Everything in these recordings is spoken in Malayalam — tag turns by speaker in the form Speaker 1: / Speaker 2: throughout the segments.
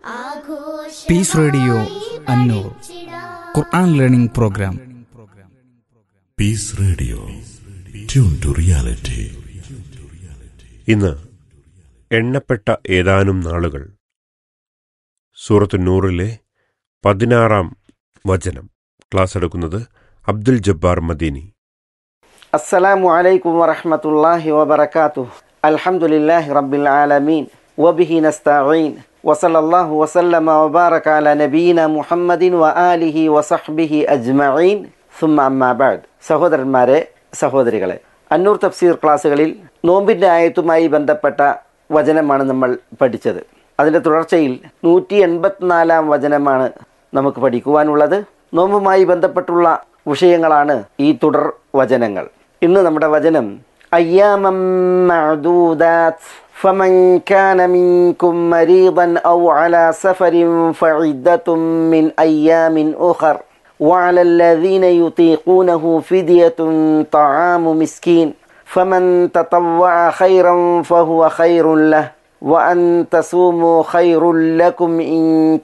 Speaker 1: പീസ് റേഡിയോ അന്നൂർ ഖുർആൻ learning program
Speaker 2: peace radio tune to reality
Speaker 3: ഇന്ന് എണ്ണപ്പെട്ട ഏതാനും നാളുകൾ സൂറത്ത് നൂറിലെ പതിനാറാം വചനം ക്ലാസ് എടുക്കുന്നത് അബ്ദുൽ ജബ്ബാർ മദീനി
Speaker 4: السلام عليكم ورحمة الله وبركاته الحمد لله رب العالمين وبه نستعين وصلى الله وسلم وبارك على نبينا محمد وآله وصحبه أجمعين ثم أما بعد സഹോദരന്മാരെ സഹോദരികളെ അന്നൂർ തഫ്സീർ ക്ലാസ്സുകളിൽ നോമ്പിൻ്റെ ആയത്തുമായി ബന്ധപ്പെട്ട വചനമാണ് നമ്മൾ പഠിച്ചത് അതിൻ്റെ തുടർച്ചയിൽ നൂറ്റി എൺപത്തിനാലാം വചനമാണ് നമുക്ക് പഠിക്കുവാനുള്ളത് നോമ്പുമായി ബന്ധപ്പെട്ടുള്ള വിഷയങ്ങളാണ് ഈ തുടർ വചനങ്ങൾ ഇന്ന് നമ്മുടെ വചനം അയ്യാമം മഅദൂദാത്ത് فمن كان منكم مريضا أو على سفر فعدة من أيام أخر وعلى الذين يطيقونه فدية طعام مسكين فمن تطوع خيرا فهو خير له وأن تصوموا خير لكم إن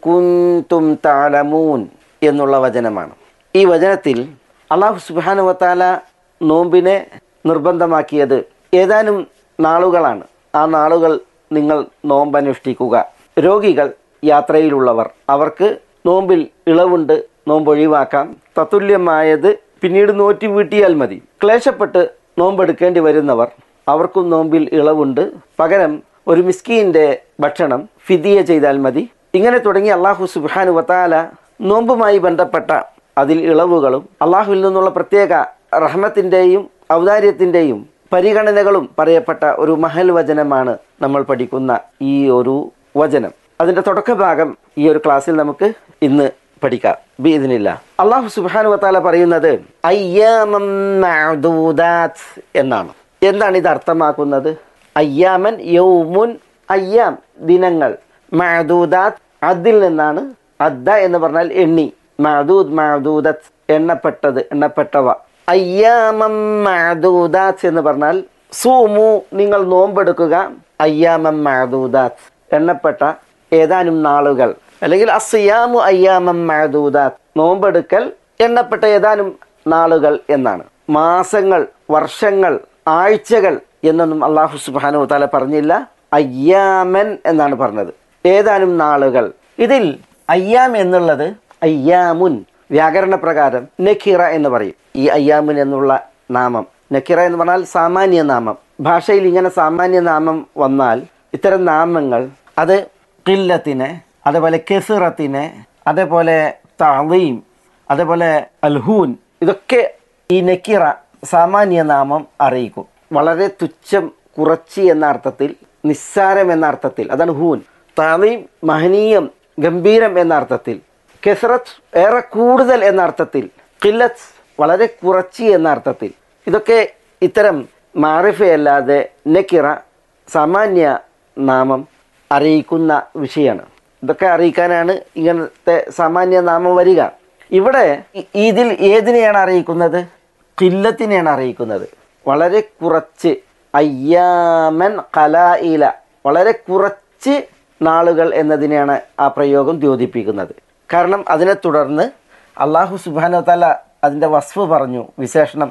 Speaker 4: كنتم تعلمون എന്നുള്ള വചനമാണ് ഈ വചനത്തിൽ അള്ളാഹു സുബാനുവത്താല നോമ്പിനെ നിർബന്ധമാക്കിയത് ഏതാനും നാളുകളാണ് ആ നാളുകൾ നിങ്ങൾ നോമ്പനുഷ്ഠിക്കുക രോഗികൾ യാത്രയിലുള്ളവർ അവർക്ക് നോമ്പിൽ ഇളവുണ്ട് നോമ്പ് ഒഴിവാക്കാം തത്തുല്യമായത് പിന്നീട് നോറ്റി വീട്ടിയാൽ മതി ക്ലേശപ്പെട്ട് നോമ്പെടുക്കേണ്ടി വരുന്നവർ അവർക്കും നോമ്പിൽ ഇളവുണ്ട് പകരം ഒരു മിസ്കീന്റെ ഭക്ഷണം ഫിദിയ ചെയ്താൽ മതി ഇങ്ങനെ തുടങ്ങി അള്ളാഹു സുബാനു വത്താല നോമ്പുമായി ബന്ധപ്പെട്ട അതിൽ ഇളവുകളും അള്ളാഹുവിൽ നിന്നുള്ള പ്രത്യേക റഹ്മത്തിൻ്റെയും ഔദാര്യത്തിൻ്റെയും പരിഗണനകളും പറയപ്പെട്ട ഒരു മഹൽ വചനമാണ് നമ്മൾ പഠിക്കുന്ന ഈ ഒരു വചനം അതിന്റെ തുടക്കഭാഗം ഈ ഒരു ക്ലാസ്സിൽ നമുക്ക് ഇന്ന് പഠിക്കാം ബി ഇതിനില്ല അള്ളാഹു സുബാനു വത്താല പറയുന്നത് അയ്യാമം മഅദൂദാത്ത് എന്നാണ് എന്താണ് ഇത് അർത്ഥമാക്കുന്നത് അയ്യാമൻ യൗമുൻ അയ്യാം ദിനങ്ങൾ മഅദൂദാത്ത് അതിൽ നിന്നാണ് അദ്ദ എന്ന് പറഞ്ഞാൽ എണ്ണി മഅദൂദ് മഅദൂദത്ത് എണ്ണപ്പെട്ടത് എണ്ണപ്പെട്ടവ അയ്യാമം മഅദൂദാത്ത് എന്ന് പറഞ്ഞാൽ സൂമു നിങ്ങൾ നോമ്പെടുക്കുക അയ്യാമം മഅദൂദാത്ത് എണ്ണപ്പെട്ട ഏതാനും നാളുകൾ അല്ലെങ്കിൽ അസിയാമു അയ്യാമം മഅദൂദാത്ത് നോമ്പെടുക്കൽ എണ്ണപ്പെട്ട ഏതാനും നാളുകൾ എന്നാണ് മാസങ്ങൾ വർഷങ്ങൾ ആഴ്ചകൾ എന്നൊന്നും അള്ളാഹു സുബാനു താല പറഞ്ഞില്ല അയ്യാമൻ എന്നാണ് പറഞ്ഞത് ഏതാനും നാളുകൾ ഇതിൽ അയ്യാം എന്നുള്ളത് അയ്യാമുൻ വ്യാകരണ പ്രകാരം നഖിറ എന്ന് പറയും ഈ അയ്യാമുൻ എന്നുള്ള നാമം നഖിറ എന്ന് പറഞ്ഞാൽ സാമാന്യ നാമം ഭാഷയിൽ ഇങ്ങനെ സാമാന്യ നാമം വന്നാൽ ഇത്തരം നാമങ്ങൾ അത് കില്ലത്തിനെ അതേപോലെ കെസിറത്തിനെ അതേപോലെ തളീം അതേപോലെ അൽഹൂൻ ഇതൊക്കെ ഈ നക്കിറ സാമാന്യ നാമം അറിയിക്കും വളരെ തുച്ഛം കുറച്ച് എന്ന അർത്ഥത്തിൽ നിസ്സാരം എന്ന അർത്ഥത്തിൽ അതാണ് ഹൂൻ തളീം മഹനീയം ഗംഭീരം എന്ന അർത്ഥത്തിൽ കെസറത്ത് ഏറെ കൂടുതൽ എന്ന അർത്ഥത്തിൽ കില്ലത്ത് വളരെ കുറച്ച് എന്ന അർത്ഥത്തിൽ ഇതൊക്കെ ഇത്തരം മാറിഫയല്ലാതെ നക്കിറ സാമാന്യ നാമം അറിയിക്കുന്ന വിഷയമാണ് ഇതൊക്കെ അറിയിക്കാനാണ് ഇങ്ങനത്തെ സാമാന്യ നാമം വരിക ഇവിടെ ഇ- ഇതിൽ ഏതിനെയാണ് അറിയിക്കുന്നത് കില്ലത്തിനെയാണ് അറിയിക്കുന്നത് വളരെ കുറച്ച് അയ്യാമൻ കലായില വളരെ കുറച്ച് നാളുകൾ എന്നതിനെയാണ് ആ പ്രയോഗം ദ്യോതിപ്പിക്കുന്നത് കാരണം അതിനെ തുടർന്ന് അള്ളാഹു സുബാന തല അതിൻ്റെ വസ്ഫ് പറഞ്ഞു വിശേഷണം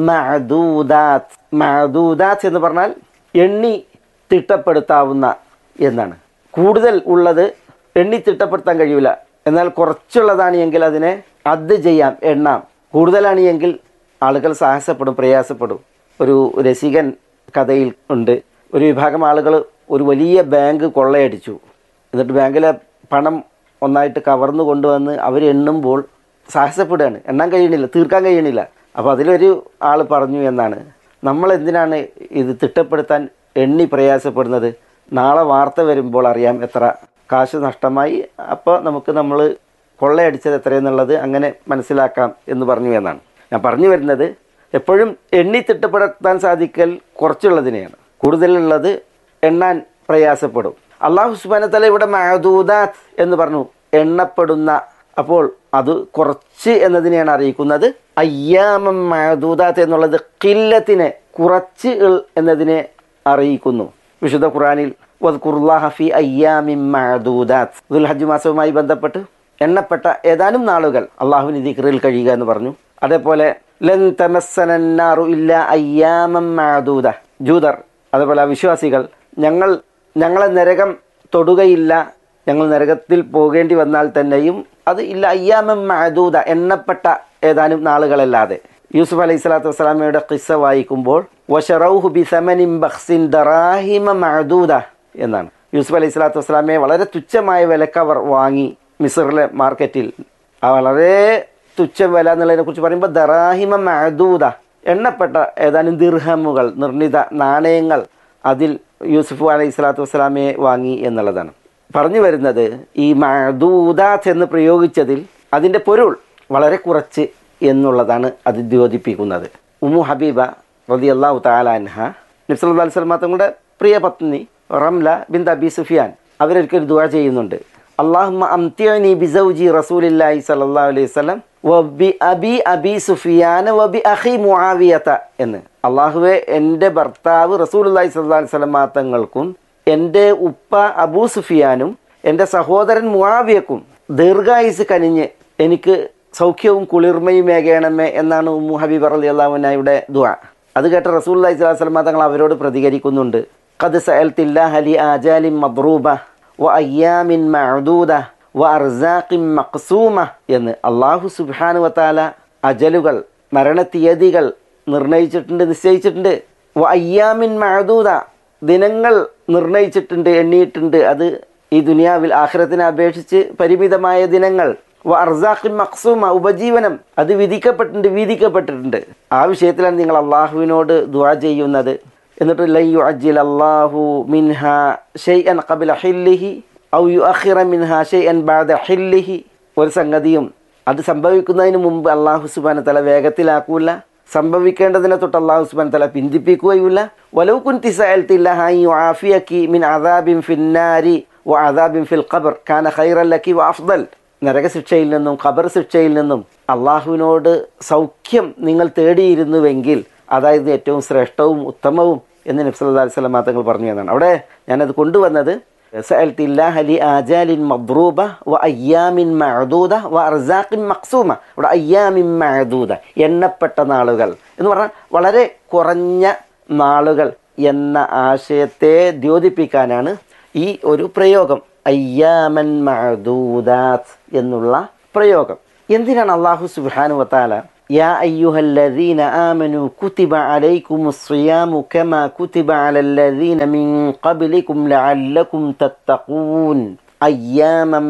Speaker 4: മഅദൂദാത്ത് മഅദൂദാത്ത് എന്ന് പറഞ്ഞാൽ എണ്ണി തിട്ടപ്പെടുത്താവുന്ന എന്നാണ് കൂടുതൽ ഉള്ളത് എണ്ണി തിട്ടപ്പെടുത്താൻ കഴിയില്ല എന്നാൽ കുറച്ചുള്ളതാണ് എങ്കിൽ അതിനെ അത് ചെയ്യാം എണ്ണാം കൂടുതലാണ് എങ്കിൽ ആളുകൾ സാഹസപ്പെടും പ്രയാസപ്പെടും ഒരു രസികൻ കഥയിൽ ഉണ്ട് ഒരു വിഭാഗം ആളുകൾ ഒരു വലിയ ബാങ്ക് കൊള്ളയടിച്ചു എന്നിട്ട് ബാങ്കിലെ പണം ഒന്നായിട്ട് കവർന്നു കൊണ്ടുവന്ന് അവർ എണ്ണുമ്പോൾ സാഹസപ്പെടുകയാണ് എണ്ണാൻ കഴിയണില്ല തീർക്കാൻ കഴിയണില്ല അപ്പോൾ അതിലൊരു ആൾ പറഞ്ഞു എന്നാണ് നമ്മൾ എന്തിനാണ് ഇത് തിട്ടപ്പെടുത്താൻ എണ്ണി പ്രയാസപ്പെടുന്നത് നാളെ വാർത്ത വരുമ്പോൾ അറിയാം എത്ര കാശ് നഷ്ടമായി അപ്പോൾ നമുക്ക് നമ്മൾ കൊള്ളയടിച്ചത് എത്രയെന്നുള്ളത് അങ്ങനെ മനസ്സിലാക്കാം എന്ന് പറഞ്ഞു എന്നാണ് ഞാൻ പറഞ്ഞു വരുന്നത് എപ്പോഴും എണ്ണി തിട്ടപ്പെടുത്താൻ സാധിക്കൽ കുറച്ചുള്ളതിനെയാണ് കൂടുതലുള്ളത് എണ്ണാൻ പ്രയാസപ്പെടും അള്ളാഹു സുബാനത്തല ഇവിടെ മഹദൂദാത്ത് എന്ന് പറഞ്ഞു എണ്ണപ്പെടുന്ന അപ്പോൾ അത് കുറച്ച് എന്നതിനെയാണ് അറിയിക്കുന്നത് അയ്യാമം മഹദൂദാത്ത് എന്നുള്ളത് കില്ലത്തിനെ കുറച്ച് ഇൾ എന്നതിനെ അറിയിക്കുന്നു വിശുദ്ധ ഖുറാനിൽ വദ്കുറുല്ലാഹ ഫി അയ്യാമിൻ മഅദൂദാത്ത് ദുൽഹജ്ജ് മാസവുമായി ബന്ധപ്പെട്ട് എണ്ണപ്പെട്ട ഏതാനും നാളുകൾ അള്ളാഹുവിന് ദിക്റിൽ കഴിയുക എന്ന് പറഞ്ഞു അതേപോലെ ലൻ തമസ്സനന്നാറു ഇല്ല അയ്യാമം മഅദൂദ ജൂതർ അതേപോലെ അവിശ്വാസികൾ ഞങ്ങൾ ഞങ്ങളെ നരകം തൊടുകയില്ല ഞങ്ങൾ നരകത്തിൽ പോകേണ്ടി വന്നാൽ തന്നെയും അത് ഇല്ല അയ്യാമം മഅദൂദ എണ്ണപ്പെട്ട ഏതാനും നാളുകളല്ലാതെ യൂസുഫ് അലൈഹി സ്വലാത്തു വസ്സലാമയുടെ കിസ്സ വായിക്കുമ്പോൾ വഷറൗഹു ബി സമനിൻ ബഖ്സിൻ ദറാഹിമ മഅദൂദ എന്നാണ് യൂസുഫ് അലൈഹി സ്വലാത്തു വസ്സലാമയെ വളരെ തുച്ഛമായ വിലക്ക് അവർ വാങ്ങി മിസറിലെ മാർക്കറ്റിൽ ആ വളരെ തുച്ഛ വില എന്നുള്ളതിനെ കുറിച്ച് പറയുമ്പോൾ ദറാഹിമ മഅദൂദ എണ്ണപ്പെട്ട ഏതാനും ദിർഹമുകൾ നിർണിത നാണയങ്ങൾ അതിൽ യൂസുഫ് അലൈഹി സ്വലാത്തു വസ്സലാമയെ വാങ്ങി എന്നുള്ളതാണ് പറഞ്ഞു വരുന്നത് ഈ മഅദൂദാത്ത് എന്ന് പ്രയോഗിച്ചതിൽ അതിൻ്റെ പൊരുൾ വളരെ കുറച്ച് എന്നുള്ളതാണ് അത് ദ്യോതിപ്പിക്കുന്നത് ഉമു ഹബീബ റതി അള്ളാഹു താലാൻഹ നബ്സല്ലാ അലൈഹി സ്വലമ തങ്ങളുടെ പ്രിയ പത്നി റംല ബിൻ അബി സുഫിയാൻ അവരൊരിക്കൽ ദുആ ചെയ്യുന്നുണ്ട് അള്ളാഹുമ്മ അംതിഅനി ബിസൗജി റസൂലില്ലാഹി സ്വല്ലല്ലാഹു അലൈഹി വസല്ലം വബി അബി അബി സുഫിയാന വബി അഖി മുആവിയത എന്ന് അള്ളാഹുവെ എൻ്റെ ഭർത്താവ് റസൂലുള്ളാഹി സ്വല്ലല്ലാഹു അലൈഹി വസല്ലം തങ്ങൾക്കും എൻ്റെ ഉപ്പ അബൂ സുഫിയാനും എൻ്റെ സഹോദരൻ മുആവിയക്കും ദീർഘായുസ് കനിഞ്ഞ് എനിക്ക് സൗഖ്യവും കുളിർമയും ഏകണമേ എന്നാണ് ഉമ്മു ഹബീബ് അലി അള്ളാഹുനായുടെ ദുആ അത് കേട്ട റസൂൽ അലൈഹി സ്വലാഹു വസ്ലമ തങ്ങൾ അവരോട് പ്രതികരിക്കുന്നുണ്ട് ഖദ് സഅൽത്തില്ലാഹ ലി ആജാലിൻ മദ്റൂബ വ അയ്യാമിൻ മഅദൂദ വ അർസാഖിൻ മഖ്സൂമ എന്ന് അള്ളാഹു സുബ്ഹാനു വതാല അജലുകൾ മരണത്തീയതികൾ നിർണയിച്ചിട്ടുണ്ട് നിശ്ചയിച്ചിട്ടുണ്ട് വ അയ്യാമിൻ മഅദൂദ ദിനങ്ങൾ നിർണയിച്ചിട്ടുണ്ട് എണ്ണിയിട്ടുണ്ട് അത് ഈ ദുനിയാവിൽ ആഖിറത്തിനെ അപേക്ഷിച്ച് പരിമിതമായ ദിനങ്ങൾ വ അർസാഖിൻ മഖ്സൂമ ഉപജീവനം അത് വിധിക്കപ്പെട്ടിട്ടുണ്ട് വീതിക്കപ്പെട്ടിട്ടുണ്ട് ആ വിഷയത്തിലാണ് നിങ്ങൾ അള്ളാഹുവിനോട് ദുആ ചെയ്യുന്നത് എന്നിട്ട് ലൻ യുഅജ്ജിൽ അല്ലാഹു മിൻഹ ഷൈഅൻ ഖബ്ല ഹില്ലിഹി ഔ യുഅഖിറ മിൻഹ ഷൈഅൻ ബഅദ ഹില്ലിഹി ഒരു സംഗതിയും അത് സംഭവിക്കുന്നതിന് മുമ്പ് അള്ളാഹു സുബ്ഹാനഹു തആല വേഗത്തിലാക്കൂല സംഭവിക്കേണ്ടതിനെ തൊട്ട് അള്ളാഹു സുബ്ഹാനഹു തആല പിന്തിപ്പിക്കുകയില്ല വലൗ കുൻതി സഅൽതില്ലാഹ അൻ യുആഫിയകി മിൻ അദാബിൻ ഫിന്നാരി വ അദാബിൻ ഫിൽ ഖബർ കാന ഖൈറൻ ലക്കി വ അഫ്ദൽ നരകശിക്ഷയിൽ നിന്നും ഖബർ ശിക്ഷയിൽ നിന്നും അള്ളാഹുവിനോട് സൗഖ്യം നിങ്ങൾ തേടിയിരുന്നുവെങ്കിൽ അതായത് ഏറ്റവും ശ്രേഷ്ഠവും ഉത്തമവും എന്ന് നബ്സല്ലാ അലൈഹി സ്വലം തങ്ങൾ പറഞ്ഞു എന്നാണ് അവിടെ ഞാനത് കൊണ്ടുവന്നത് സഅൽത്തില്ലാഹ ലി ആജാലിൻ മദ്റൂബ വ അയ്യാമിൻ മഅദൂദ വ അർസാഖിൻ മഖ്സൂമ ഇവിടെ അയ്യാമിൻ മഅദൂദ എണ്ണപ്പെട്ട നാളുകൾ എന്ന് പറഞ്ഞാൽ വളരെ കുറഞ്ഞ നാളുകൾ എന്ന ആശയത്തെ ദ്യോതിപ്പിക്കാനാണ് ഈ ഒരു പ്രയോഗം അയ്യാമൻ മഅദൂദാത്ത് എന്നുള്ള പ്രയോഗം എന്തിനാണ് അള്ളാഹു സുബ്ഹാനു വതാല യാ അയ്യുഹല്ലദീന ആമനു കുതിബ അലൈക്കുമുസ് സിയാമു കമാ കുതിബ അലല്ലദീന മിൻ ഖബ്ലികും ലഅല്ലകും തത്തഖൂൻ അയ്യാമൻ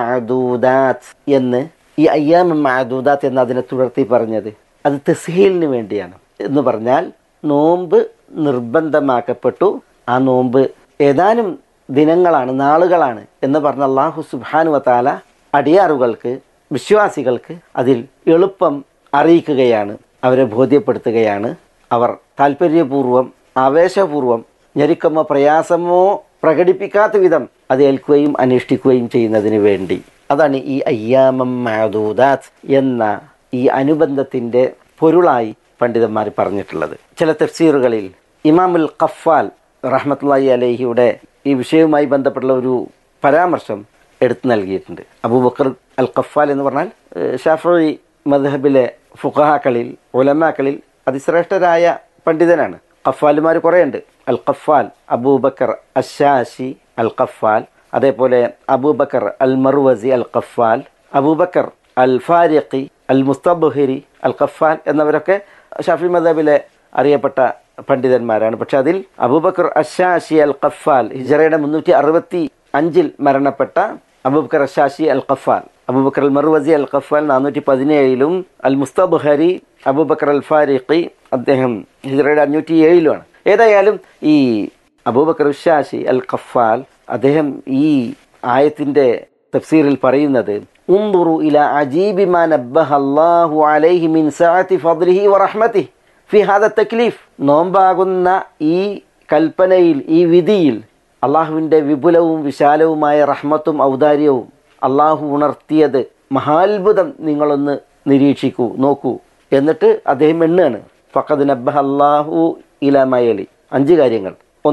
Speaker 4: മഅദൂദാത്ത് എന്ന് ഈ അയ്യാമൻ മഅദൂദാത്ത് എന്ന് അതിനെ തുടർത്തി പറഞ്ഞത് അത് തസ്ഹീലിന് വേണ്ടിയാണ് എന്ന് പറഞ്ഞാൽ നോമ്പ് നിർബന്ധമാക്കപ്പെട്ടു ആ നോമ്പ് ഏതാനും ദിനങ്ങളാണ് നാളുകളാണ് എന്ന് പറഞ്ഞ അള്ളാഹു സുബാനു വത്താല അടിയാറുകൾക്ക് വിശ്വാസികൾക്ക് അതിൽ എളുപ്പം അറിയിക്കുകയാണ് അവരെ ബോധ്യപ്പെടുത്തുകയാണ് അവർ താല്പര്യപൂർവം ആവേശപൂർവം ഞെരുക്കമോ പ്രയാസമോ പ്രകടിപ്പിക്കാത്ത വിധം അത് ഏൽക്കുകയും അനുഷ്ഠിക്കുകയും ചെയ്യുന്നതിന് വേണ്ടി അതാണ് ഈ അയ്യാമം മഅദൂദാത്ത് എന്ന ഈ അനുബന്ധത്തിൻ്റെ പൊരുളായി പണ്ഡിതന്മാർ പറഞ്ഞിട്ടുള്ളത് ചില തഫ്സീറുകളിൽ ഇമാമുൽ ഖഫാൽ റഹ്മത്തുള്ളാഹി അലഹിയുടെ ഈ വിഷയവുമായി ബന്ധപ്പെട്ടുള്ള ഒരു പരാമർശം എടുത്തു നൽകിയിട്ടുണ്ട് അബൂബക്കർ അൽ ഖഫാൽ എന്ന് പറഞ്ഞാൽ ഷാഫി മദ്ഹബിലെ ഫുഖഹാക്കളിൽ ഉലമാക്കളിൽ അതിശ്രേഷ്ഠരായ പണ്ഡിതനാണ് ഖഫാലുമാർ കുറേയുണ്ട് അൽ ഖഫാൽ അബൂബക്കർ അഷാഷി അൽ ഖഫാൽ അതേപോലെ അബൂബക്കർ അൽ മർവസി അൽ ഖഫാൽ അബൂബക്കർ അൽ ഫാരിഖി അൽ മുസ്തബുഹിരി അൽ ഖഫാൽ എന്നവരൊക്കെ ഷാഫി മദബിലെ അറിയപ്പെട്ട പണ്ഡിതന്മാരാണ് പക്ഷെ അതിൽ അബൂബക്കർ അഷാഷി അൽ ഖഫാൽ ഹിജറയുടെ മുന്നൂറ്റി അറുപത്തി അഞ്ചിൽ മരണപ്പെട്ട അബൂബക്കർ അഷാഷി അൽ ഖഫാൽ അബൂബക്കർ അൽ മർവസി അൽ ഖഫാൽ നാനൂറ്റി പതിനേഴിലും അൽ മുസ്തബുഹരി അബൂബക്കർ അൽ ഫാരിഖി അദ്ദേഹം ഹിജറയുടെ അഞ്ഞൂറ്റി ഏഴിലുമാണ് ഏതായാലും ഈ അബൂബക്കർ ഉഷാഷി അൽ ഖഫാൽ അദ്ദേഹം ഈ ആയത്തിന്റെ തഫ്സീറിൽ പറയുന്നത് ഉംദുറു ഇല അജീബി മാ നബ്ബഹ അല്ലാഹു അലൈഹി മിൻ സഅതി ഫദ്ലിഹി വറഹ്മതിഹി ഫി ഹാദ തക്ലീഫ് നോമ്പാകുന്ന ഈ കൽപ്പനയിൽ ഈ വിധിയിൽ അള്ളാഹുവിൻ്റെ വിപുലവും വിശാലവുമായ റഹ്മത്തും ഔദാര്യവും അള്ളാഹു ഉണർത്തിയത് മഹാത്ഭുതം നിങ്ങളൊന്ന് നിരീക്ഷിക്കൂ നോക്കൂ എന്നിട്ട് അദ്ദേഹം എണ്ണാണ് ഫഖദ് നബ്ബഹ അള്ളാഹു ഇല മയലി അഞ്ച് കാര്യങ്ങൾ ഒന്ന്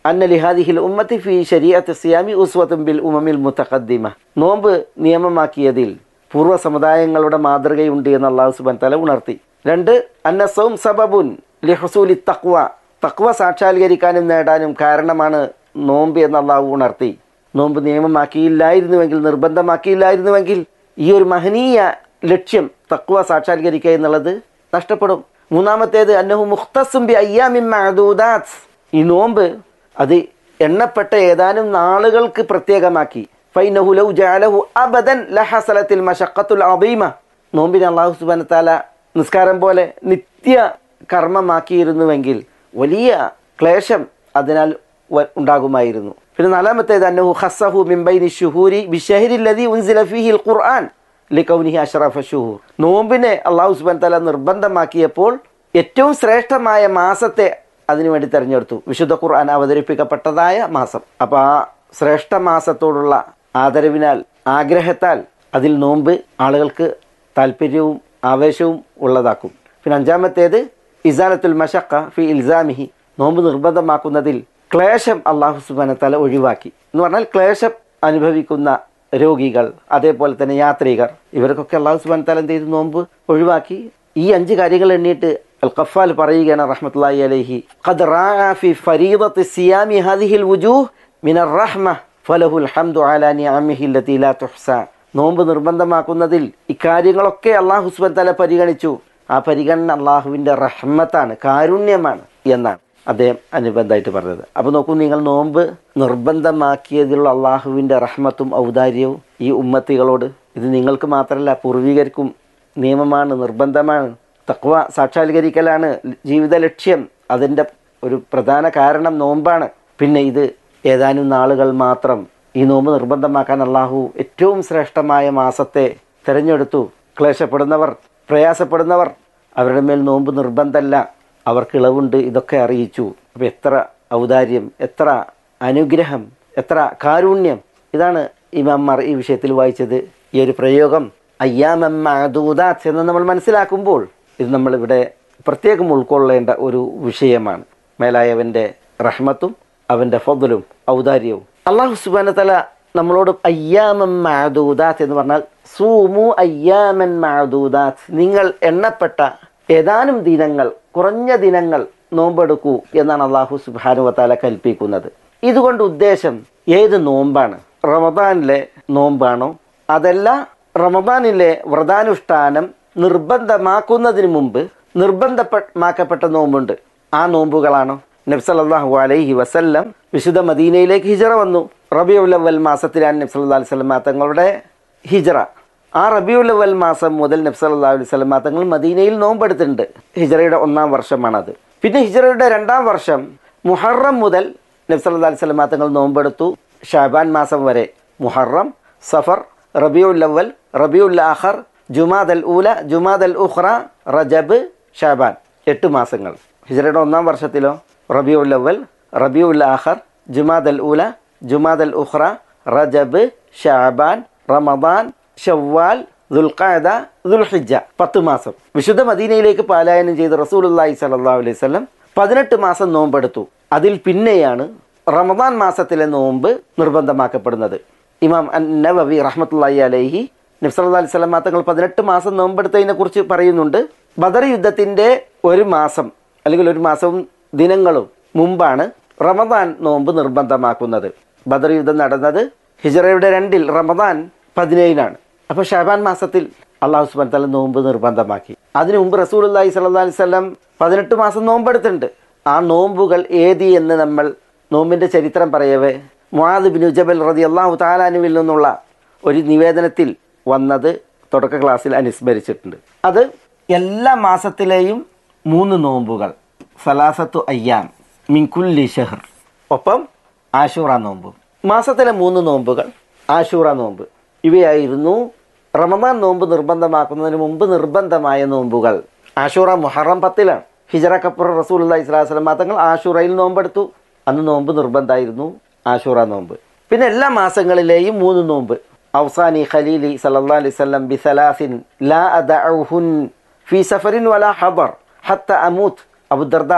Speaker 4: അന്ന ലിഹാദിഹിൽ ഉമ്മത്തി ഫി ശരീഅത്ത് സിയാമി ഉസ്വത്തും ബിൽ ഉമമിൽ മുത്തഖദ്ദിമ നോമ്പ് നിയമമാക്കിയതിൽ പൂർവ്വ സമുദായങ്ങളുടെ മാതൃകയുണ്ട് എന്ന് അള്ളാഹു സുബാൻ തല ഉണർത്തി രണ്ട് അന്ന സൗം സബബുൻ ലിഹസൂലി തക്വ തക്വ സാക്ഷാത്കരിക്കാനും നേടാനും കാരണമാണ് നോമ്പ് എന്ന് അള്ളാഹു ഉണർത്തി നോമ്പ് നിയമമാക്കിയില്ലായിരുന്നുവെങ്കിൽ നിർബന്ധമാക്കിയില്ലായിരുന്നുവെങ്കിൽ ഈ ഒരു മഹനീയ ലക്ഷ്യം തക്വ സാക്ഷാത്കരിക്കുക എന്നുള്ളത് നഷ്ടപ്പെടും മൂന്നാമത്തേത് അന്നഹു മുഖ്തസും ബി അയ്യാമിൻ മഅദൂദാത്ത് ഈ നോമ്പ് അത് എണ്ണപ്പെട്ട ഏതാനും നാളുകൾക്ക് പ്രത്യേകമാക്കി ഫൈനഹു ലൗ ജഅലഹു അബദൻ ലഹസലത്തിൽ മശഖത്തുൽ അദീമ നോമ്പിനെ അല്ലാഹു സുബ്ഹാനഹു തആല നിസ്കാരം പോലെ നിത്യ കർമ്മമാക്കിയിരുന്നുവെങ്കിൽ വലിയ ക്ലേശം അതിനാൽ വ- ഉണ്ടാകുമായിരുന്നു പിന്നെ നാലാമത്തേത് അന്നഹു ഖസ്സഹു മിൻ ബൈനി ശുഹൂരി ബിശഹരി ലദി ഉൻസില ഫീഹിൽ ഖുർആൻ ലികൗനിഹി അഷ്റഫ ഷുഹൂർ നോമ്പിനെ അള്ളാഹു സുബാൻ തല നിർബന്ധമാക്കിയപ്പോൾ ഏറ്റവും ശ്രേഷ്ഠമായ മാസത്തെ അതിനുവേണ്ടി തെരഞ്ഞെടുത്തു വിശുദ്ധ ഖുർആൻ അവതരിപ്പിക്കപ്പെട്ടതായ മാസം അപ്പൊ ആ ശ്രേഷ്ഠ മാസത്തോടുള്ള ആദരവിനാൽ ആഗ്രഹത്താൽ അതിൽ നോമ്പ് ആളുകൾക്ക് താല്പര്യവും ആവേശവും ഉള്ളതാക്കും പിന്നെ അഞ്ചാമത്തേത് ഇസാലത്തുൽ മഷക്ക ഫി ഇൽസാമിഹി നോമ്പ് നിർബന്ധമാക്കുന്നതിൽ ക്ലേശം അള്ളാഹു സുബാന തല ഒഴിവാക്കി എന്ന് പറഞ്ഞാൽ ക്ലേശം അനുഭവിക്കുന്ന രോഗികൾ അതേപോലെ തന്നെ യാത്രികർ ഇവർക്കൊക്കെ അള്ളാഹു സുബാൻ തല എന്ത് ചെയ്തു നോമ്പ് ഒഴിവാക്കി ഈ അഞ്ച് കാര്യങ്ങൾ എണ്ണിയിട്ട് അൽ ഖഫാൽ പറയുകയാണ് റഹ്മത്തുള്ളാഹി അലൈഹി ഖദ് റാഅ ഫി ഫരീദത്തി സിയാമി ഹാദിഹിൽ വുജൂഹ് മിനർ റഹ്മ ഫലഹുൽ ഹംദു അലാ നിഅമിഹി അല്ലതി ലാ തുഹ്സ നോമ്പ് നിർബന്ധമാക്കുന്നതിൽ ഇക്കാര്യങ്ങളൊക്കെ അള്ളാഹു സുബാൻ തല പരിഗണിച്ചു ആ പരിഗണന അള്ളാഹുവിന്റെ റഹ്മത്താണ് കാരുണ്യമാണ് എന്നാണ് അദ്ദേഹം അനുബന്ധമായിട്ട് പറഞ്ഞത് അപ്പൊ നോക്കൂ നിങ്ങൾ നോമ്പ് നിർബന്ധമാക്കിയതിലുള്ള അള്ളാഹുവിന്റെ റഹ്മത്തും ഔദാര്യവും ഈ ഉമ്മത്തികളോട് ഇത് നിങ്ങൾക്ക് മാത്രമല്ല പൂർവികർക്കും നിയമമാണ് നിർബന്ധമാണ് തക്വ സാക്ഷാത്കരിക്കലാണ് ജീവിത ലക്ഷ്യം അതിൻ്റെ ഒരു പ്രധാന കാരണം നോമ്പാണ് പിന്നെ ഇത് ഏതാനും നാളുകൾ മാത്രം ഈ നോമ്പ് നിർബന്ധമാക്കാൻ അള്ളാഹു ഏറ്റവും ശ്രേഷ്ഠമായ മാസത്തെ തിരഞ്ഞെടുത്തു ക്ലേശപ്പെടുന്നവർ പ്രയാസപ്പെടുന്നവർ അവരുടെ മേൽ നോമ്പ് നിർബന്ധമല്ല അവർക്ക് ഇളവുണ്ട് ഇതൊക്കെ അറിയിച്ചു അപ്പം എത്ര ഔദാര്യം എത്ര അനുഗ്രഹം എത്ര കാരുണ്യം ഇതാണ് ഇമാമ്മർ ഈ വിഷയത്തിൽ വായിച്ചത് ഈ ഒരു പ്രയോഗം അയ്യാമൂദാത്ത് എന്ന് നമ്മൾ മനസ്സിലാക്കുമ്പോൾ ഇത് നമ്മളിവിടെ പ്രത്യേകം ഉൾക്കൊള്ളേണ്ട ഒരു വിഷയമാണ് മേലായവൻ്റെ റഹ്മത്തും അവൻ്റെ ഫضലും ഔദാര്യവും അള്ളാഹു സുബാന തല നമ്മളോട് അയ്യാമൻ മാദൂദാത്ത് എന്ന് പറഞ്ഞാൽ സൂമു അയ്യാമൻ മാദൂദാത്ത് നിങ്ങൾ എണ്ണപ്പെട്ട ഏതാനും ദിനങ്ങൾ കുറഞ്ഞ ദിനങ്ങൾ നോമ്പെടുക്കൂ എന്നാണ് അള്ളാഹു സുബാനുവത്താല കൽപ്പിക്കുന്നത് ഇതുകൊണ്ട് ഉദ്ദേശം ഏത് നോമ്പാണ് റമദാനിലെ നോമ്പാണോ അതല്ല റമദാനിലെ വ്രതാനുഷ്ഠാനം നിർബന്ധമാക്കുന്നതിന് മുമ്പ് നിർബന്ധമാക്കപ്പെട്ട നോമ്പുണ്ട് ആ നോമ്പുകളാണോ നബ്സല്ലാഹു അലൈഹി വസല്ലം വിശുദ്ധ മദീനയിലേക്ക് ഹിജറ വന്നു റബിയുല്ലവൽ മാസത്തിലാണ് നബ്സല്ലാ അലൈഹി സ്വലം തങ്ങളുടെ ഹിജറ ആ റബിയുല്ലവൽ മാസം മുതൽ നബ്സല്ലാ അലൈഹി സ്വലം തങ്ങൾ മദീനയിൽ നോമ്പെടുത്തിട്ടുണ്ട് ഹിജറയുടെ ഒന്നാം വർഷമാണത് പിന്നെ ഹിജറയുടെ രണ്ടാം വർഷം മുഹറം മുതൽ നബ്സല്ലാ അലൈഹി സ്വലം തങ്ങൾ നോമ്പെടുത്തു ഷാബാൻ മാസം വരെ മുഹറം സഫർ റബിയുല്ലവൽ റബിയുൽ ആഖർ ജുമാദ് അൽ ഊല ജുമാദ് അൽ ഉഖ്റ റജബ് ഷാബാൻ എട്ട് മാസങ്ങൾ ഹിജറയുടെ ഒന്നാം വർഷത്തിലോ റബിയുൽ അവൽ റബിയുൽ ആഖർ ജുമാദ് അൽ ഊല ജുമാദ് അൽ ഉഖ്റ റജബ് ഷാബാൻ റമദാൻ ഷവ്വാൽ ദുൽഖാദ ദുൽഹിജ പത്ത് മാസം വിശുദ്ധ മദീനയിലേക്ക് പാലായനം ചെയ്ത റസൂലുല്ലാഹി സല്ലല്ലാഹു അലൈഹി വസല്ലം പതിനെട്ട് മാസം നോമ്പെടുത്തു അതിൽ പിന്നെയാണ് റമദാൻ മാസത്തിലെ നോമ്പ് നിർബന്ധമാക്കപ്പെടുന്നത് ഇമാം അൻ നവവി റഹ്മത്തുള്ളാഹി അലൈഹി നബ്സല്ലാ അലൈഹി സ്വലം തങ്ങൾ പതിനെട്ട് മാസം നോമ്പെടുത്തതിനെ കുറിച്ച് പറയുന്നുണ്ട് ബദർ യുദ്ധത്തിന്റെ ഒരു മാസം അല്ലെങ്കിൽ ഒരു മാസവും ദിനങ്ങളും മുമ്പാണ് റമദാൻ നോമ്പ് നിർബന്ധമാക്കുന്നത് ബദർ യുദ്ധം നടന്നത് ഹിജറയുടെ രണ്ടിൽ റമദാൻ പതിനേഴിനാണ് അപ്പോൾ ഷാബാൻ മാസത്തിൽ അള്ളാഹു സുബാൻ തല നോമ്പ് നിർബന്ധമാക്കി അതിനു മുമ്പ് റസൂൽ അള്ളാഹി സല്ലാ അലൈഹി സ്വലം പതിനെട്ട് മാസം നോമ്പെടുത്തിട്ടുണ്ട് ആ നോമ്പുകൾ ഏതി എന്ന് നമ്മൾ നോമ്പിന്റെ ചരിത്രം പറയവേ മുആദ് ബിൻ ജബൽ റതി അള്ളാഹു താലാനുവിൽ നിന്നുള്ള ഒരു നിവേദനത്തിൽ വന്നത് തുടക്ക ക്ലാസ്സിൽ അനുസ്മരിച്ചിട്ടുണ്ട് അത് എല്ലാ മാസത്തിലെയും മൂന്ന് നോമ്പുകൾ സലാസത്തു അയ്യാം മിൻകുല്ലി ഷെഹർ ഒപ്പം ആഷൂറ നോമ്പ് മാസത്തിലെ മൂന്ന് നോമ്പുകൾ ആഷൂറ നോമ്പ് ഇവയായിരുന്നു റമദാൻ നോമ്പ് നിർബന്ധമാക്കുന്നതിന് മുമ്പ് നിർബന്ധമായ നോമ്പുകൾ ആഷൂറ മുഹറം പത്തിലാണ് ഹിജറ കപ്പുറ റസൂൽ അള്ളഹി സ്വലാസ്ലം തങ്ങൾ ആഷൂറയിൽ നോമ്പെടുത്തു അന്ന് നോമ്പ് നിർബന്ധമായിരുന്നു ആഷൂറ നോമ്പ് പിന്നെ എല്ലാ മാസങ്ങളിലെയും മൂന്ന് നോമ്പ് ഔസാനി ഖലീലി സല്ലല്ലാഹു അലൈഹി വസല്ലം ബിസലാസിൻ ലാ അദഉഹുൻ ഫി സഫറിൻ വലാ ഹദർ ഹത്ത അമൂത്ത് അബുദർദ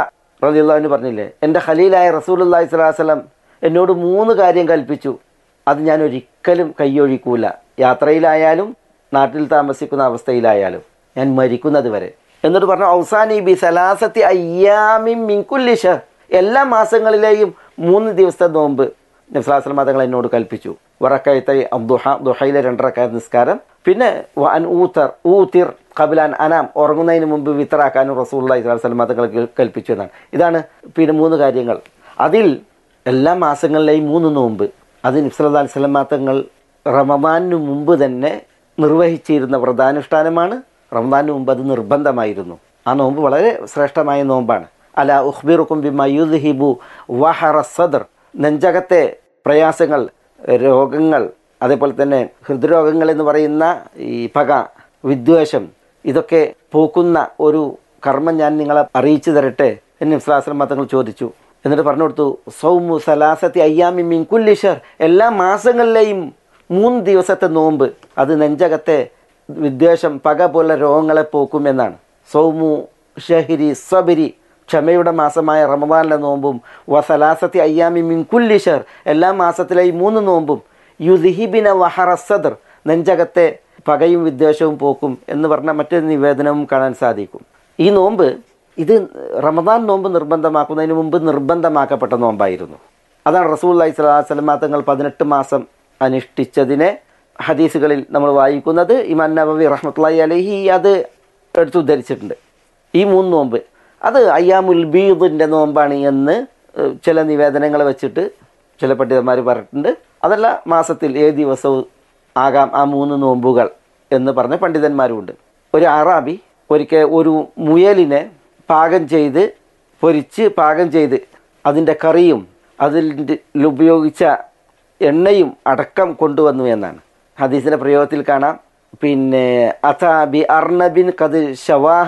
Speaker 4: റലിയുള്ളവന് പറഞ്ഞില്ലേ എൻ്റെ ഖലീലായ റസൂലുല്ലാഹി സ്വലാസ്ലം എന്നോട് മൂന്ന് കാര്യം കൽപ്പിച്ചു അത് ഞാൻ ഒരിക്കലും കൈയൊഴിക്കൂല യാത്രയിലായാലും നാട്ടിൽ താമസിക്കുന്ന അവസ്ഥയിലായാലും ഞാൻ മരിക്കുന്നത് വരെ എന്നിട്ട് പറഞ്ഞു ഔസാനി ബി സലാസത്തി അയ്യാമി മിൻകുല്ലിഷ എല്ലാ മാസങ്ങളിലെയും മൂന്ന് ദിവസത്തെ നോമ്പ് നബ്സാസ്ലം മതങ്ങൾ എന്നോട് കൽപ്പിച്ചു വറക്കയത്തെ ദുഹ ദുഹയിലെ രണ്ടരക്കായ നിസ്കാരം പിന്നെ അൻ ഊത്തർ ഊത്തിർ കബിലാൻ അനാം ഉറങ്ങുന്നതിന് മുമ്പ് വിത്തറാക്കാനും റസൂള്ള ഇസ്ലാം മതങ്ങൾ കൽപ്പിച്ചു എന്നാണ് ഇതാണ് പിന്നെ മൂന്ന് കാര്യങ്ങൾ അതിൽ എല്ലാ മാസങ്ങളിലെയും മൂന്ന് നോമ്പ് അത് നിബ്സല്ലാ അലിസ്ലാം മതങ്ങൾ റമദാനിന് മുമ്പ് തന്നെ നിർവഹിച്ചിരുന്ന വ്രതാനുഷ്ഠാനമാണ് റമദാനിന് മുമ്പ് അത് നിർബന്ധമായിരുന്നു ആ നോമ്പ് വളരെ ശ്രേഷ്ഠമായ നോമ്പാണ് അല ഉഹ്ബിറുക്കും ബിമയുദ്ഹിബു വഹറ സദർ നെഞ്ചകത്തെ പ്രയാസങ്ങൾ രോഗങ്ങൾ അതേപോലെ തന്നെ ഹൃദ്രോഗങ്ങൾ എന്ന് പറയുന്ന ഈ പക വിദ്വേഷം ഇതൊക്കെ പോക്കുന്ന ഒരു കർമ്മം ഞാൻ നിങ്ങളെ അറിയിച്ചു തരട്ടെ എന്ന് ഇസ്ലാസ്ലം മതങ്ങൾ ചോദിച്ചു എന്നിട്ട് പറഞ്ഞു കൊടുത്തു സൗമു സലാസത്തി അയ്യാമി മീൻ കുല്ലിഷർ എല്ലാ മാസങ്ങളിലെയും മൂന്ന് ദിവസത്തെ നോമ്പ് അത് നെഞ്ചകത്തെ വിദ്വേഷം പക പോലെ രോഗങ്ങളെ പോക്കും എന്നാണ് സൗമു ഷഹിരി സബരി ക്ഷമയുടെ മാസമായ റമദാനിലെ നോമ്പും വസലാസത്തി അയ്യാമി മിൻകുല്ലിഷർ എല്ലാ മാസത്തിലെയും മൂന്ന് നോമ്പും യുദിഹിബിന വഹറ സദർ നെഞ്ചകത്തെ പകയും വിദ്വേഷവും പോക്കും എന്ന് പറഞ്ഞ മറ്റൊരു നിവേദനവും കാണാൻ സാധിക്കും ഈ നോമ്പ് ഇത് റമദാൻ നോമ്പ് നിർബന്ധമാക്കുന്നതിന് മുമ്പ് നിർബന്ധമാക്കപ്പെട്ട നോമ്പായിരുന്നു അതാണ് റസൂൽ അലൈഹി സ്വലാസ്ലം തങ്ങൾ പതിനെട്ട് മാസം അനുഷ്ഠിച്ചതിനെ ഹദീസുകളിൽ നമ്മൾ വായിക്കുന്നത് ഇമാൻ നബവി റഹ്മത്തുള്ളി അലഹി അത് എടുത്തുദ്ധരിച്ചിട്ടുണ്ട് ഈ മൂന്ന് നോമ്പ് അത് അയ്യാമുൽ ബീദിൻ്റെ നോമ്പാണ് എന്ന് ചില നിവേദനങ്ങൾ വെച്ചിട്ട് ചില പണ്ഡിതന്മാർ പറഞ്ഞിട്ടുണ്ട് അതല്ല മാസത്തിൽ ഏത് ദിവസവും ആകാം ആ മൂന്ന് നോമ്പുകൾ എന്ന് പറഞ്ഞ പണ്ഡിതന്മാരുമുണ്ട് ഒരു അറാബി ഒരിക്കൽ ഒരു മുയലിനെ പാകം ചെയ്ത് പൊരിച്ച് പാകം ചെയ്ത് അതിൻ്റെ കറിയും അതിൽ ഉപയോഗിച്ച എണ്ണയും അടക്കം കൊണ്ടുവന്നു എന്നാണ് ഹദീസിൻ്റെ പ്രയോഗത്തിൽ കാണാം പിന്നെ അതാബി അർണബിൻ കത് ഷവാഹ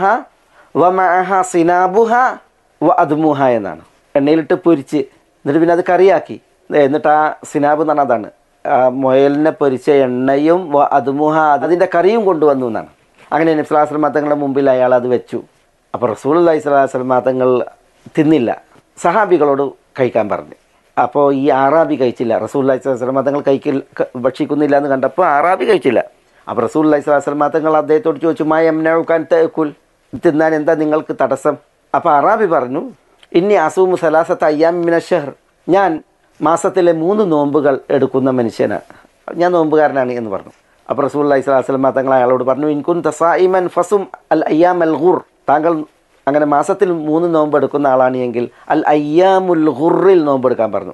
Speaker 4: വമഅഹ സിനാബുഹ വ അദ്മുഹ എന്നാണ് എണ്ണയിലിട്ട് പൊരിച്ച് എന്നിട്ട് പിന്നെ അത് കറിയാക്കി എന്നിട്ട് ആ സിനാബ് എന്ന് പറഞ്ഞാൽ അതാണ് ആ മുയലിനെ പൊരിച്ച എണ്ണയും വ അദ്മുഹ അതിൻ്റെ കറിയും കൊണ്ടുവന്നു എന്നാണ് അങ്ങനെ നബ്സുലാസ്ലം മതങ്ങളുടെ മുമ്പിൽ അയാൾ അത് വെച്ചു അപ്പോൾ റസൂൽ അലൈഹി സ്വലാസ്ലം മതങ്ങൾ തിന്നില്ല സഹാബികളോട് കഴിക്കാൻ പറഞ്ഞു അപ്പോൾ ഈ ആറാബി കഴിച്ചില്ല റസൂൽ അലൈഹി സ്വലാസ്ലം മതങ്ങൾ കഴിക്കില്ല ഭക്ഷിക്കുന്നില്ല എന്ന് കണ്ടപ്പോൾ ആറാബി കഴിച്ചില്ല അപ്പോൾ റസൂൽ അലൈഹി സ്വലാസ്ലം മതങ്ങൾ അദ്ദേഹത്തോട് ചോദിച്ചു മായ എംനൗക്കാൻ തേക്കുൽ തിന്നാൻ എന്താ നിങ്ങൾക്ക് തടസ്സം അപ്പോൾ അറാബി പറഞ്ഞു ഇനി അസൂമു സലാസത്ത് അയ്യാമിന ഷഹർ ഞാൻ മാസത്തിലെ മൂന്ന് നോമ്പുകൾ എടുക്കുന്ന മനുഷ്യനാണ് ഞാൻ നോമ്പുകാരനാണ് എന്ന് പറഞ്ഞു അപ്പോൾ റസൂൽ അലൈഹി സ്വലാസ്ലം തങ്ങൾ അയാളോട് പറഞ്ഞു ഇൻകുൻ തസായിമൻ ഫസും അൽ അയ്യാം അൽ ഖുർ താങ്കൾ അങ്ങനെ മാസത്തിൽ മൂന്ന് നോമ്പ് എടുക്കുന്ന ആളാണ് എങ്കിൽ അൽ അയ്യാമുൽ ഖുറിൽ നോമ്പ് എടുക്കാൻ പറഞ്ഞു